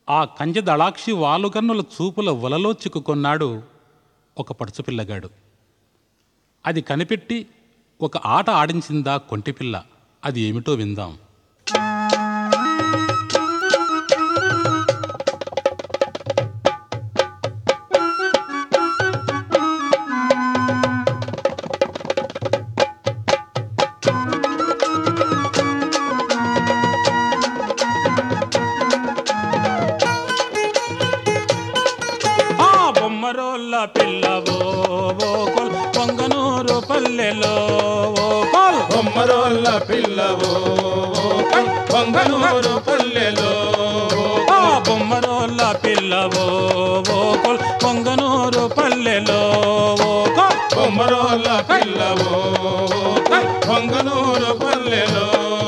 ఆ కంజ దళాక్షి వాలుగన్నుల చూపుల వలలో చిక్కుకొన్నాడు ఒక పడుచుపిల్లగాడు అది కనిపెట్టి ఒక ఆట ఆడించిందా కొంటిపిల్ల అది ఏమిటో విందాం ఆ బొమ్మరోళ్ళ పిల్లవో ఓ కొల్ పొంగనూరు పల్లెలో ఓ కొల్ బొమ్మరోళ్ళ పిల్లవో పొంగనూరు పల్లెలో ఆ బొమ్మరోళ్ళ పిల్లవో ఓ కొల్ పొంగనూరు పల్లెలో ఓ కొల్ బొమ్మరోళ్ళ పిల్లవో పొంగనూరు పల్లెలో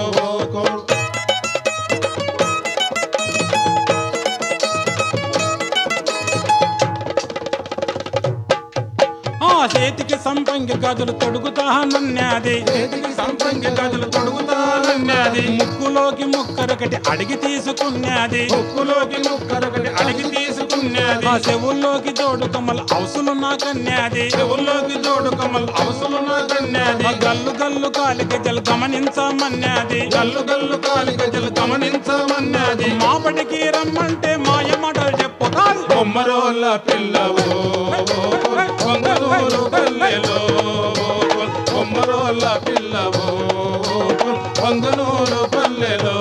ఆ చేతికి సంపంగి గదులు తొడుగుతానన్నది చేతికి సంపంగి గదులు తొడుగుతానన్నది ముక్కులోకి ముక్కరొకటి అడిగి తీసుకున్నది ముక్కులోకి ముక్కరొకటి అడిగి తీసుకున్నది ఆ చెవుల్లోకి జోడు కమ్మలు అవసలు నాకన్నది చెవుల్లోకి జోడు కమల్ అవసరం నాకన్నది ఆ గల్లు గల్లు కాలి గజలు గమనించమన్నది గల్లు గల్లు కాలి గజలు గమనించమన్నది మాపటికి రమ్మంటే మాయ మాటలు చెప్పు కాదు బొమ్మరోళ్ళ పిల్లవో పొంగనూరు పల్లెలో బొమ్మరోళ్ళ పిల్లవో పొంగనూరు పల్లెలో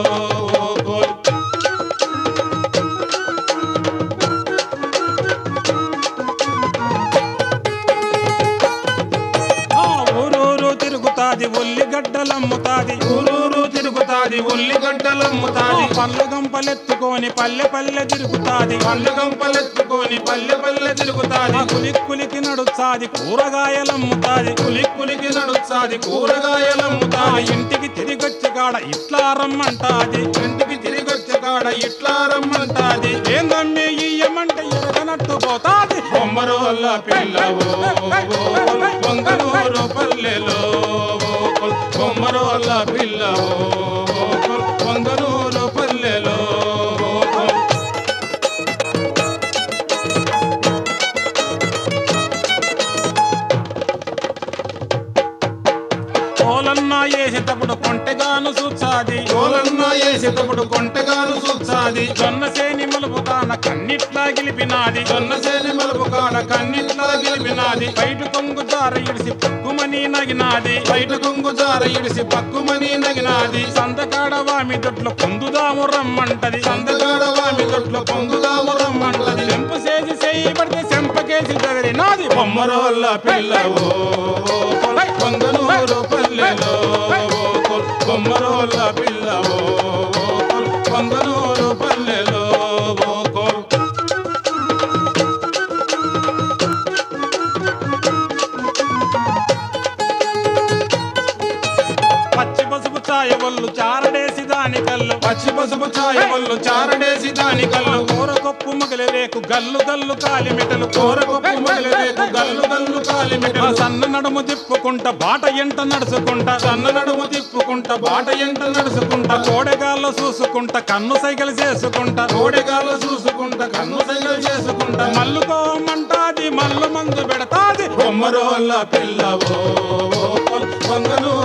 ఆ ఊరూరు తిరుగుతాది ఉల్లిగడ్డలమ్ముతాది ఊరూరు తిరుగుతాది ఉల్లిగడ్డలమ్ముతాది పళ్ళు గంపలెత్తుకొని పల్లె పల్లె తిరుగుతాది పళ్ళు గంపలెత్తుకొని పల్లె పల్లె తిరుగుతాది ఆ కులి కులికి నడుస్తాది కూరగాయలమ్ముతాది కులి కులికి నడుస్తాది కూరగాయలమ్ముతాది ఆ ఇంటికి తిరిగొచ్చి కాడ ఇట్లా రమ్మంటాది ఇంటికి తిరిగొచ్చే కాడ ఇట్లా రమ్మంటాది ఏందమ్మి ఇయ్యమంటే ఎరగనట్టు పోతాది బొమ్మరోళ్ళ పిల్లవో పొంగనూరు పల్లెలో బొమ్మరోళ్ళ పిల్లవో పొంగనూరు పల్లెలో కోలన్నా వేసేటప్పుడు కొంటెగాను చూచాది కోలన్న వేసేటప్పుడు కొంటెగాను చూచాది జొన్న సేని మలుపుతాన కన్నిట్లా గెలిపినాది జొన్న చేని మలుపు కాడ కన్నిట్లా గెలిపినాది బయట కొంగు దార ఇడిసి పక్కుమని నగినాది బయట కొంగు జార ఇడిసి పక్కుమని నగినాది సంతకాడ వామి దొడ్లు పొందుదాము రమ్మంటది సందగాడ వామి తొట్లు పొందుదాము రమ్మంటది చెంపు చేసి చేయబడితే చెంపకేసి చదిరినాది బొమ్మరోళ్ళ పిల్లవో పొంగనూరు పల్లెలో బొమ్మరోళ్ళ పిల్లవో పొంగనూరు పల్లెలో పచ్చి పసుపు ఛాయ వల్లు చారడేసి దాని కళ్ళు పచ్చి పసుపు ఛాయ వల్లు చారడేసి దాని కళ్ళు కూర కొప్పు మొగలి రేకు గల్లు గల్లు కాలి మెటలు కూరకొప్పు మొదలెకు గల్లు గల్లు కాలి ఆ మెటలు సన్న నడుము తిప్పుకుంటా బాట ఎంట నడుచుకుంటా సన్న నడుము తిప్పుకుంటా బాట ఎంట నడుచుకుంటా కోడెగాల్లో చూసుకుంటా కన్ను సైకిల్ చేసుకుంటా కోడెగాల చూసుకుంటా కన్ను సైగలు చేసుకుంటా మల్లుకోమంటాది మల్లు మందు పెడతాది బొమ్మరోళ్ళ పిల్లవో పొంగనూరు